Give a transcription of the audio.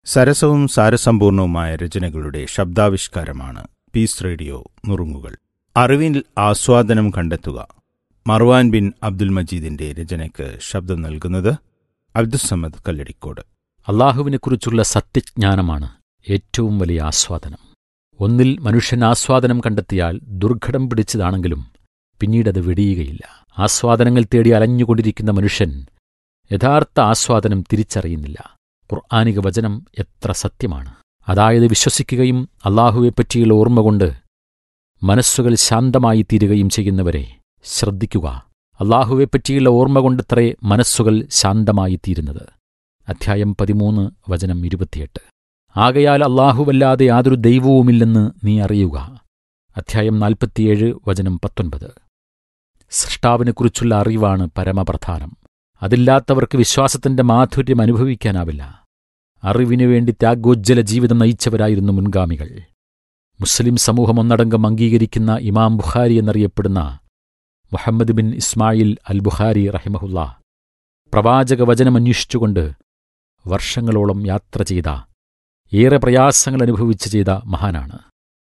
സരസവും സാരസമ്പൂർണവുമായ രചനകളുടെ ശബ്ദാവിഷ്കാരമാണ് piece radio നുറുങ്ങുകൾ അറിവിൽ ആസ്വാദനം കണ്ടെത്തുക മർവാൻ ബിൻ അബ്ദുൽ മജീദിന്റെ രചനയ്ക്ക് ശബ്ദം നൽകുന്നത് അബ്ദുസമ്മദ് കല്ലടിക്കോട് അള്ളാഹുവിനെക്കുറിച്ചുള്ള സത്യജ്ഞാനമാണ് ഏറ്റവും വലിയ ആസ്വാദനം ഒന്നിൽ മനുഷ്യൻ ആസ്വാദനം കണ്ടെത്തിയാൽ ദുർഘടം പിടിച്ചതാണെങ്കിലും പിന്നീടത് വെടിയുകയില്ല ആസ്വാദനങ്ങൾ തേടി അലഞ്ഞുകൊണ്ടിരിക്കുന്ന മനുഷ്യൻ യഥാർത്ഥ ആസ്വാദനം തിരിച്ചറിയുന്നില്ല ഖുർആാനിക വചനം എത്ര സത്യമാണ് അതായത് വിശ്വസിക്കുകയും അള്ളാഹുവെപ്പറ്റിയുള്ള ഓർമ്മ കൊണ്ട് മനസ്സുകൾ ശാന്തമായി തീരുകയും ചെയ്യുന്നവരെ ശ്രദ്ധിക്കുക അള്ളാഹുവെപ്പറ്റിയുള്ള ഓർമ്മ കൊണ്ടത്രേ മനസ്സുകൾ ശാന്തമായി തീരുന്നത് അധ്യായം പതിമൂന്ന് വചനം ഇരുപത്തിയെട്ട് ആകയാൽ അള്ളാഹുവല്ലാതെ യാതൊരു ദൈവവുമില്ലെന്ന് നീ അറിയുക അധ്യായം നാൽപ്പത്തിയേഴ് വചനം പത്തൊൻപത് സൃഷ്ടാവിനെക്കുറിച്ചുള്ള അറിവാണ് പരമപ്രധാനം അതില്ലാത്തവർക്ക് വിശ്വാസത്തിന്റെ മാധുര്യം അനുഭവിക്കാനാവില്ല അറിവിനു വേണ്ടി ത്യാഗോജ്ജല ജീവിതം നയിച്ചവരായിരുന്നു മുൻഗാമികൾ മുസ്ലിം സമൂഹം ഒന്നടങ്കം അംഗീകരിക്കുന്ന ഇമാം ബുഖാരി എന്നറിയപ്പെടുന്ന Muhammad bin Ismail al Bukhari റഹിമഹുല്ല പ്രവാചക വചനമന്വേഷിച്ചുകൊണ്ട് വർഷങ്ങളോളം യാത്ര ചെയ്ത ഏറെ പ്രയാസങ്ങൾ അനുഭവിച്ച് ചെയ്ത മഹാനാണ്